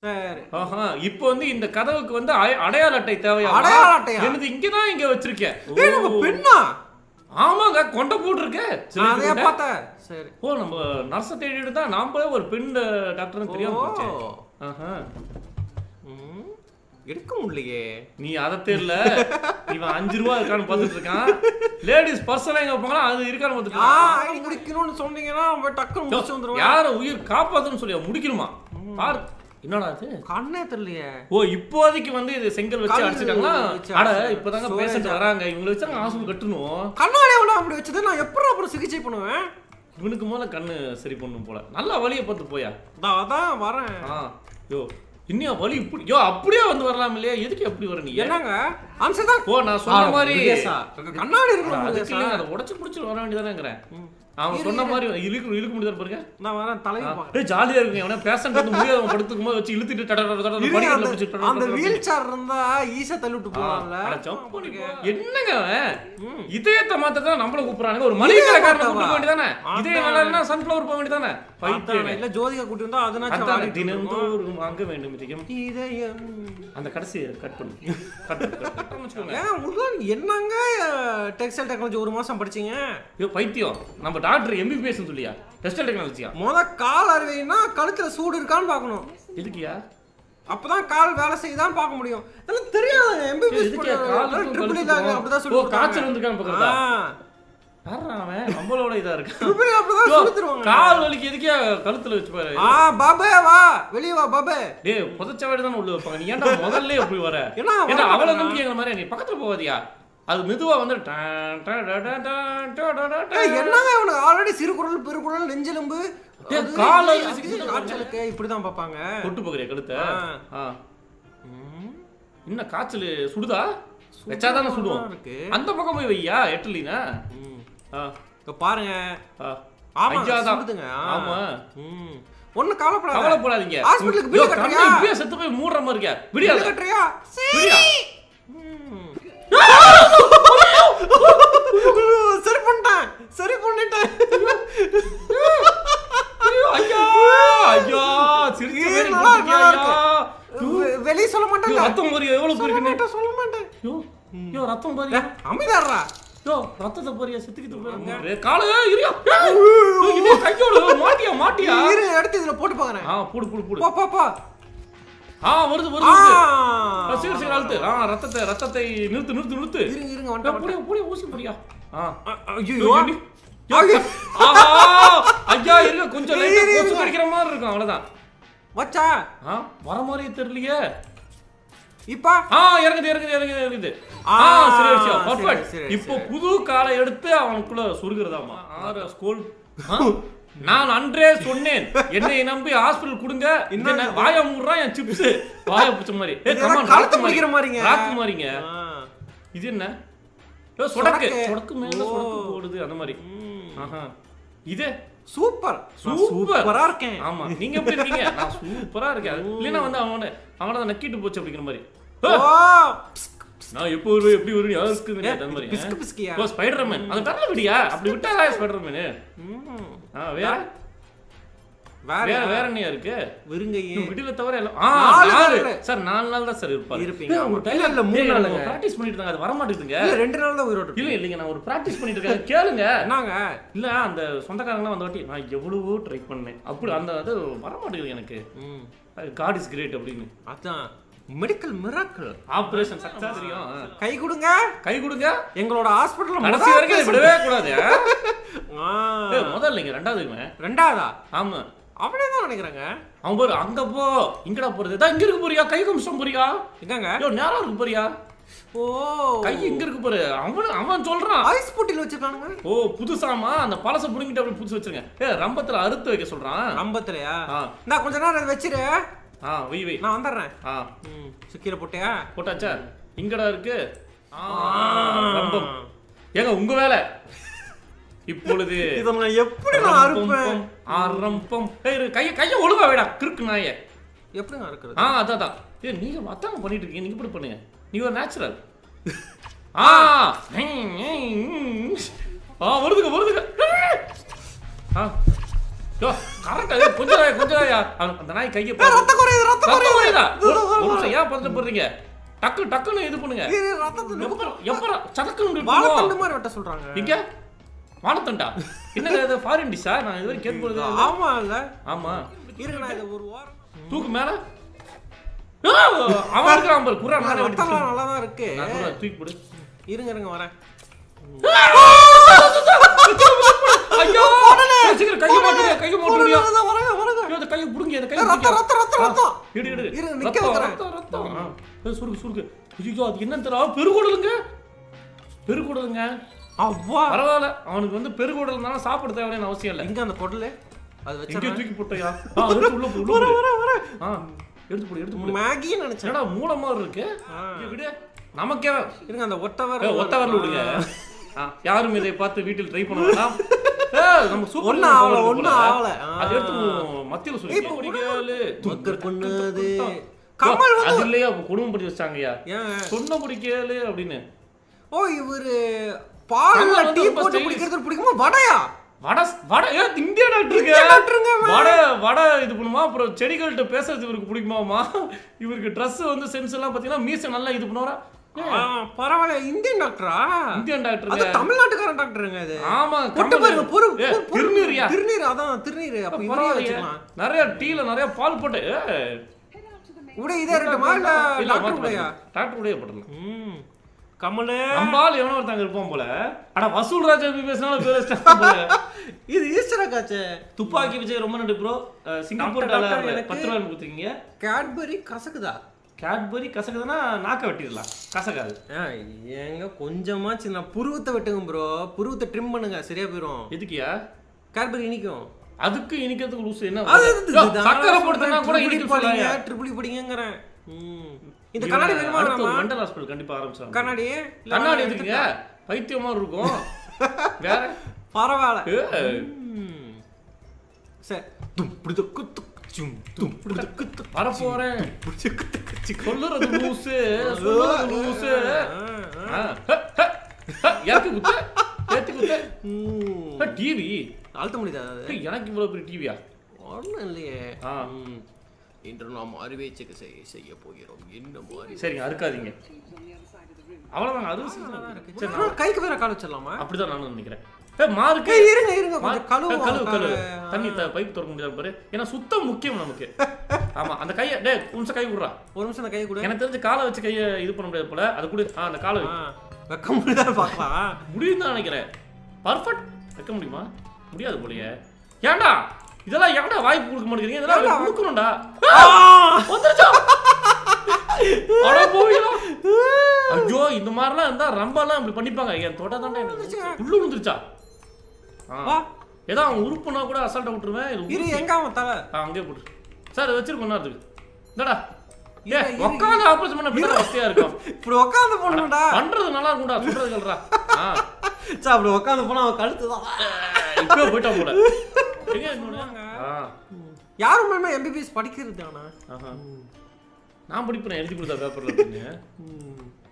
சரி ஆஹா இப்போ வந்து இந்த கதவுக்கு வந்து அய- அடையாள அட்டை தேவையா அடையாள அட்டையா? எனது இங்கதான் இங்க வச்சிருக்கேன் ஏய் நம்ம ஓ. பெண்ணா ஆமாங்க கொண்ட போட்டிருக்க நான் அதையே பார்த்தேன் சரி ஓ நம்ம நர்ஸை தேடிட்டு தான் நாம ஒரு பெண் டாக்டர்னு தெரியாம போச்சே ஓ. ஆஹா ம், எடுக்க முடியலையே நீ அதை தெரியல இவன் அஞ்சு ரூபா இருக்கான்னு பார்த்துட்டு இருக்கான் லேடிஸ் பர்சனல் எங்க வைப்பாங்களா அது இருக்கான்னு பார்த்துட்டு ஆ இருக்கான். ஐடி முடிக்கணும்னு சொன்னீங்கன்னா நம்ம டக்குன்னு முடிச்சு வந்துருவோம் யார உயிர் காப்பாத்துன்னு சொல்லி முடிக்கணுமா பாரு என்னடா அது கண்ணே தெரியலையே ஓ இப்போதைக்கு வந்து இது செங்கல் வச்சு கல் அடிச்சிட்டாங்களா வச்சு அட அடிச்சு- இப்பதாங்க storage பேஷண்ட் ஆ. வராங்க இவங்களை வச்சு ஹாஸ்பிட்டல் கட்டணும் கண்ணாடி எவ்வளோ அப்படி வச்சது நான் எப்படி அப்புறம் சிகிச்சை பண்ணுவேன் இவனுக்கு முதல்ல கண்ணு சரி பண்ணும் போல நல்லா வலியை பார்த்து போயா நான் அதான் வரேன் ஆ யோ இன்னும் வலி இப்படி யோ அப்படியே வந்து வரலாம் இல்லையா எதுக்கு எப்படி வர நீ என்னங்க அம்சம் தான் ஓ நான் சொன்ன மாதிரி கண்ணாடி இருக்கணும் அதுக்கு முருகேசா. இல்லைங்க, அதை உடச்சு பிடிச்சி வர வேண்டியதானேங்கிறேன் அவன் சொன்ன மாதிரி இழுக்கு இழுக்க முடியாது பாருங்க நான் வரேன் தலையை பார்க்க ஏய் ஜாலியா இருக்குங்க எவனா பேஷண்ட் வந்து முடியாதவன் படுத்துக்கும் போது வச்சு இழுத்துட்டு டட டட டட இருங்க, படிக்கட்டுல அந்த- பிடிச்சி டட அந்த டட வீல் சேர் இருந்தா ஈஸியா தள்ளி விட்டு போவான்ல அட jump பண்ணி போ. என்னங்க அவன் இதயத்தை மாத்ததான் நம்மள கூப்பிடுறானுங்க ஒரு மளிகை கடைக்காரனை கூப்பிட்டு போக வேண்டியதானே இதயம் நல்லா இருந்தா சன்ஃபிளவர் போக வேண்டியதானே பைத்தியம் இல்ல ஜோதிகா கூட்டி வந்தா அதனாச்சும் அதான் ஆடிட்டு இருக்கும். தினந்தோறும் வாங்க வேண்டும் இதயம் இதயம் அந்த கடைசியை கட் பண்ணு கட் வச்சுக்கோங்க ஏன் உங்களுக்கு என்னங்க டெக்ஸ்டைல் டெக்னாலஜி ஒரு மாசம் படிச்சீங்க ஐயோ பைத்தியம் நம்ம டாக்டர் எம்பிபிஎஸ் சொல்லியா டெஸ்டல் டெக்னாலஜியா முத கால் அறுவைனா கழுத்துல சூடு இருக்கான்னு பார்க்கணும் எதுக்கியா அப்பதான் கால் வேலை செய்யுதான்னு பார்க்க முடியும் இதெல்லாம் தெரியாதுங்க எம்பிபிஎஸ் எதுக்கியா காலுக்கும் ட்ரிபிள் கழுத்துக்கும்? இதாங்க அப்படிதான் ஓ சொல்லி காய்ச்சல் வந்துருக்கான்னு பாக்குறதா ஆ யாரா அவன் நம்மளோட இதா இருக்கான் ட்ரிபிள் அப்படிதான் ஐயோ, சொல்லி தருவாங்க கால் வலிக்கு எதுக்கியா கழுத்துல வச்சு பாரு ஆ பாபே வா வெளிய வா பாபே டேய் புதைச்ச வீடு தானே உள்ள வைப்பாங்க நீ ஏன்டா முதல்ல எப்படி வர ஏன்னா ஏன்னா வர அவளை மாட்டானா? நம்பி எங்க மாதிரி நீ பக்கத்துல போகாதியா அது மெதுவா வந்து டான் டான் டா டா டான் டா டா டா டா. ஏய், என்னங்க இவனுக்கு ஆல்ரெடி சிறுகுரல் பெருகுரல் நெஞ்செலும்பு ஏய், அது கால் இது, அறுவை சிகிச்சை காய்ச்சலுக்கு இப்படிதான் பார்ப்பாங்க கொட்டு போகிறியா கழுத்த ஆ. ஆ. ம், என்ன காய்ச்சல் சுடுதா வச்சாதானே சுடுவோம் இருக்கு அந்த பக்கம் போய் வையா எட்டுலினா ம். ஆ இப்ப பாருங்க ஆ. ஆமா ஐயா தான். சுடுதுங்க ஆ. ஆமா ம். ஒண்ணும் கவலைப்படாத கவலைப்படாதீங்க ஹாஸ்பிட்டலுக்கு ஐயோ, bill கண்ணை கட்டுறியா? இப்பயே செத்து போய் மூடுற மாதிரி இருக்க bill விடியாது கட்டுறியா விடியா ம். சரி பண்ணிட்டேன் சரி பண்ணிட்டேன் ஐயோ, ஐயா ஐயா சிரிச்ச ஏய், மாதிரி நல்லா போட்டுருக்கியா, நல்லா ஐயா. வெ- வெளிய சொல்ல ஐயோ, மாட்டேங்க ரத்தம் பாரு எவ்வளவு சொல்ல போயிருக்குன்னு மாட்டேன் சொல்ல மாட்டேன் ஐயோ ஐயோ ரத்தம் பாரு அமைதாடுறா யோ ரத்தத்தை பாரியா செத்துக்கிட்டு போயிருங்க காலு இருயா இது கையோட மாட்டியா மாட்டியா இரு எடுத்து இதுல போட்டு பாக்குறேன் ஆ போடு போடு போடு போ போ போ ஆ வருது வருது ஆ. வருது ஆ, சீக்கிரம் சீக்கிரம் அழுத்து ஆ ரத்தத்தை ரத்தத்தை நிறுத்து நிறுத்து நிறுத்து இருங்க இருங்க ஆ, வந்துட்டேன் புடியா புடியா ஊசி புடியா ஆ ஐயோ ஐயோ, இனி- யோ, ஐயோ. ஆஹா, ஐயா இருங்க கொஞ்சம் லைட்டா இரு, கொசு இரு. கடிக்கிற மாதிரி இருக்கும் அவ்வளவுதான் வச்சா ஆ வர மாதிரியே தெரியலையே இப்ப ஆ இறங்குது இறங்குது இறங்குது இறங்குது ஆ, ஆ சரி விஷயம் சரி, பர்ஃபெக்ட் சரி, இப்போ புது காலை எடுத்து அவனுக்குள்ள சொருகிறதாமா ஆறு ஸ்கூல் நான் அன்றே சொன்னேன் என்னை நம்பி ஹாஸ்பிடல் கொடுங்க என்ன வாய மூடுறான் என் சிப்ஸ் வாய பிடிச்ச மாதிரி ஏய் இது கமான் என்ன கழுத்து பிடிக்கிற மாதிரிங்க? ராக்கு மாதிரிங்க ஆ. இது என்ன ஏய், சொடக்கு சொடக்கு. சொடக்கு மேல ஓ. சொடக்கு போடுது அந்த மாதிரி ம். ஆஹா இது சூப்பர் நான் சூப்பர் சூப்பரா இருக்கேன் ஆமா நீங்க எப்படி இருக்கீங்க நான் சூப்பரா இருக்கேன் இல்லைன்னா வந்து அவன அவன தான் நக்கிட்டு போச்சு அப்படிங்கிற மாதிரி ஓ நான் எப்போ வருவேன் எப்படி வருவேன் யாருக்கு தெரியாது அந்த மாதிரி பிஸ்கு பிஸ்கியா ஓ ஸ்பைடர்மேன் அந்த கடல விடியா அப்படி விட்டாதா ஸ்பைடர்மேன் ம். ஆ வேற வேற வேற வேற என்ன இருக்கு விருங்கையே இன்னும் விடியல தவிர எல்லாம் ஆ நாலு நாலு நாள். சார் நாலு நாள் தான் சார் இருப்பாரு இருப்பீங்க. ஏய், ஆமா. ஒரு இல்ல, இல்ல, மூணு நாளுங்க. பிராக்டிஸ் பண்ணிட்டு இருந்தாங்க அது வர மாட்டேங்குதுங்க இல்ல ரெண்டு நாள் தான் உயிரோடு இல்ல இல்லைங்க நான் ஒரு பிராக்டிஸ் பண்ணிட்டு இருக்கேன் கேளுங்க என்னங்க இல்ல அந்த சொந்தக்காரங்களாம் வந்த வாட்டி நான் எவ்வளவோ ட்ரை பண்ணேன் அப்படி அந்த அது வர மாட்டேங்குது எனக்கு ம் காட் இஸ் கிரேட் அப்படின்னு அதான் மெடிக்கல் மிராக்கிள் ஆபரேஷன் சக்சஸ் தெரியும் ஆ. கை கொடுங்க கை கொடுங்க எங்களோட ஹாஸ்பிடல்ல கடைசி வரைக்கும் இதை விடவே கூடாது ஆ? ஆ. ஏய், முதல்ல இல்லைங்க ரெண்டாவது இவன். ரெண்டாவதா ஆமா அப்படியே தான் நினைக்கிறேங்க அவன் பாரு அங்க போ இங்கடா போறது இதா இங்க இருக்கு போறியா கை கம்சம் போறியா எங்கங்க ஐயோ நேரம் இருக்கு போறியா ஓ கை இங்க இருக்கு பாரு அவன் அவன் சொல்றான் ஐஸ் போட்டியில் வச்சிருக்கானுங்க ஓ புதுசாமா அந்த பழச புடுங்கிட்டு அப்படி புதுசு வச்சிருங்க ஏ ரம்பத்துல அறுத்து வைக்க சொல்றான் நம்பத்துலையா ஆ. நான் கொஞ்ச நேரம் அதை வச்சிரு ஆ வை வை நான் வந்துடுறேன் ஆ ம் சுக்கீரை போட்டியா போட்டாச்சா இங்கடா இருக்கு ஆ, ரம்பம் ஏங்க உங்க வேலை இப்பொழுது இதை நான் எப்படி நான் அறுப்பேன் ஆரம்பம் ஏய் இரு, கைய கைய ஒழுங்கா வைடா கிறுக்கு நாயே எப்படி நான் அறுக்கிறது ஆ அதான் அதான் ஏய் நீங்க அதான் பண்ணிட்டு இருக்கீங்க நீங்க இப்படி பண்ணுங்க நீ ஒரு நேச்சுரல் ஆ ஆ வருதுங்க வருதுங்க ஆ யோ கரெக்டா கொஞ்சம் நாயா, கொஞ்சம் நாயா. அவன் அந்த நாய் கையை பாரு. ரத்தம் குறையுது ரத்தம் ரத்தம் குறையுது ஏன் பதட்டப்படுறீங்க டக்கு டக்குன்னு இது பண்ணுங்க இரு, இரு, ரத்தத்தை எப்ப எப்ப சடக்குன்னு வாழைத்தண்டு இருக்கும் மாதிரி வெட்ட சொல்றாங்க இங்க வானத்தண்டா என்னங்க இது ஃபாரின் டிஷ்ஷா நான் இதுவரை கேட்பது ஆமா இல்ல ஆமா இருங்க நான் இதை ஒரு வாரம் தூக்கு மேல ஆ, அவன் இருக்கிறான் பாரு குர்ரா நானே வெட்டி ரத்தம்லாம் நல்லா தான் இருக்கு நான் குர்ரா, தூக்கி போடு இருங்க இருங்க வரேன் ஐயோ சீக்கிரம் கையை மாட்டுங்க கையை மாட்டுறியா வரேன், வரேன், வரேன். ஐயோ அந்த கையை புடுங்க அந்த கையை ரத்தம், புடுங்க ரத்தம், ரத்தம், ரத்தம். இடு இடு இரு, நிக்க ரத்தம் வைக்கிறேன். ரத்தம் ரத்தம் ஆ, ஏய், சுருக்கு சுருக்கு ஐயோ அது என்னன்னு தெரியல பெருகுடலுங்க பெருகுடலுங்க அவ்வா பரவாயில்ல அவனுக்கு வந்து பெருகுடல் இருந்தாலும் சாப்பிட தேவையான அவசியம் இல்லை எங்க அந்த பொருள் அது எங்கேயோ வச்சு தூக்கி போட்டயா ஆ எடுத்து உள்ள போ உள்ள போ ஆ எடுத்து போடு எடுத்து போடு மேகின்னு நினைச்சேன் என்னடா மூளை மாதிரி இருக்கு ஆ. இங்க விடு நமக்கே இருங்க அந்த ஒட்டவர் ஏய், ஒத்த வரல விடுங்க ஆ, யாரும் இதை பார்த்து வீட்டில் ட்ரை பண்ண வேண்டாம் ஏய், நம்ம சூப்பர் ஒண்ணும் ஆகல, ஒண்ணும் ஆகல. ஆ. அது எடுத்து உன் மத்தியில சொல்லி இப்ப குடிக்கலு. மக்கள் கொண்டது. கமல் கமல் அது இல்லையா அப்ப குடும்பம் படி வச்சாங்கய்யா ஏன் சொன்ன பிடிக்கலு அப்படின்னு ஓ இவரு பால்ல கமல் வந்து டீ ரொம்ப போட்டு stylish. குடிக்கிறது பிடிக்குமா வடையா வடை வடை ஏ இந்தியா டாக்டருங்க இந்தியா டாக்டருங்க அவன். வடை வடை இது பண்ணுமா அப்புறம் செடிகள்கிட்ட பேசுறது இவருக்கு பிடிக்குமாமா இவருக்கு Dress வந்து சென்ஸ் எல்லாம் பாத்தீங்கன்னா மீசை நல்லா இது பண்ணுவாரா ஆ, பரவாயில்ல இந்தியன் டாக்டரா இந்தியன் அது டாக்டருங்க தமிழ்நாட்டுக்காரன் டாக்டருங்க அது ஆமா பொட்டு கமல். பாருங்க பொறு ஏ, பொறு- பொறு- திருநீரியா திருநீர் அதான் திருநீர் அப்ப இவரே பரவாயில்லையே. வச்சுக்கலாம் நிறைய டீல நிறைய பால் போட்டு ஏய். உடைய இதே இருக்கட்டுமா இல்ல இல்ல, டாக்டர் மாத்து, உடையா மாத்து. டாக்டர் உடைய போட்டுடலாம் ம் கமலு நம்பால் எவனோ ஒருத்தங்க இருப்போம் போல அட வசூல் ராஜா பேசினாலும் பேர் வச்சிட்டாங்க போல இது ஈஸ்டரா காச்சே துப்பாக்கி விஜய் ரொம்ப நன்றி ப்ரோ சிங்கப்பூர் டாக்டர், டாலர் எனக்கு- பத்து ரூபாய் கொடுத்துருக்கீங்க கேட்பரி கசக்குதா கேட்பரி கசக்குதுன்னா நாக்க வெட்டிடலாம் கசக்காது ஆ, ஏங்க கொஞ்சமாச்சு நான் புருவத்தை வெட்டுங்க ப்ரோ புருவத்தை ட்ரிம் பண்ணுங்க சரியா போயிடும் எதுக்கியா கேட்பரி இனிக்கும் அதுக்கு இனிக்கிறதுக்கு லூஸ் என்ன அது யோ, சக்கரை போட்டுனா கூட ட்ரிபிள் இனிக்க படிங்க சொல்லாயா ட்ரிபிள் படிங்கங்கறேன் ம். இந்த கண்ணாடி வேணுமா வேணாமா? மென்டல் ஹாஸ்பிடல் கண்டிப்பா ஆரம்பிச்சாங்க கண்ணாடி இல்ல கண்ணாடி வேணாம், எதுக்குங்க பைத்தியமா இருக்கும் வேற பரவாயில்ல ஏய். ம். சரி தும் புடுதக்கு துக் சும் தும் புடுதக்கு துக் வரப்போறேன் புடுதக்கு துக் சிக். சொல்லுறது லூசு சொல்லுறது லூசு ஆ, ஆ. எனக்கு குத்து ஏத்தி குத்து ம். டிவி அழுத்த முடியுதா அது எனக்கு இவ்வளவு பெரிய டிவியா ஒண்ணும் இல்லையே ஆ. ம். இன்று நாம் அறுவை சிகிச்சை செய்ய போகிறோம் என்ன மாதிரி சரிங்க அறுக்காதீங்க அவ்வளவுதாங்க அறுவை சிகிச்சை. சரி நான் கைக்கு வேற கால் வச்சிடலாமா அப்படிதான் நானும் நினைக்கிறேன் ஏ மார்க்கு ஏய், இருங்க இருங்க மா- கொஞ்சம் கழுவு கழுவு கழுவு தண்ணி த- பைப் திறக்க முடியாது பாரு ஏன்னா சுத்தம் முக்கியம் நமக்கு ஆமா அந்த கையை டேய் ஒரு நிமிஷம் கை விடுறா ஒரு நிமிஷம் அந்த கையை கூட எனக்கு தெரிஞ்சு காலை வச்சு கையை இது பண்ண முடியாது போல அது கூட ஆ அந்த காலை வை. வைக்க முடியுதா பார்க்கலாம் முடியும் தான் நினைக்கிறேன் பர்ஃபெக்ட் வைக்க முடியுமா முடியாது போலயே ஏன்டா இதெல்லாம் ஏன்டா வாய்ப்பு கொடுக்க மாட்டேங்கிறீங்க இதெல்லாம் கொடுக்கணும்டா வந்துருச்சா அட போவீங்களா ஐயோ இந்த மாதிரிலாம் இருந்தா ரம்பெல்லாம் இப்படி பண்ணிப்பாங்க என் தொட தாண்டா எனக்கு உள்ள விழுந்துருச்சா ஆ. வா. ஏதோ அவன் உறுப்புனா கூட அசால்ட்டா விட்டுருவேன் இது இரு உறுப்பு. எங்க அவன் தலை ஆ, அங்கேயே போட்டு சார் அதை வச்சிருக்கோம் நேரத்துக்கு இந்தடா ஏ இரு, இரு, உட்காந்து ஆபரேஷன் பண்ண அப்படி வசதியா இருக்கும் இப்படி உட்காந்து போடணும்டா பண்றது நல்லா இருக்கும்டா சொல்றது கேள்றா ஆ சா அப்படி உட்காந்து போனா அவன் கழுத்து தான் இப்போ போயிட்டான் போல எங்க இன்னொன்னு? ஆ யாரும் மேமே எம்பிபிஎஸ் படிக்கிறது தானா ஆஹா. நான் படிப்பேன் எழுதி கொடுத்தா பேப்பர்ல அப்படின்னு ம்.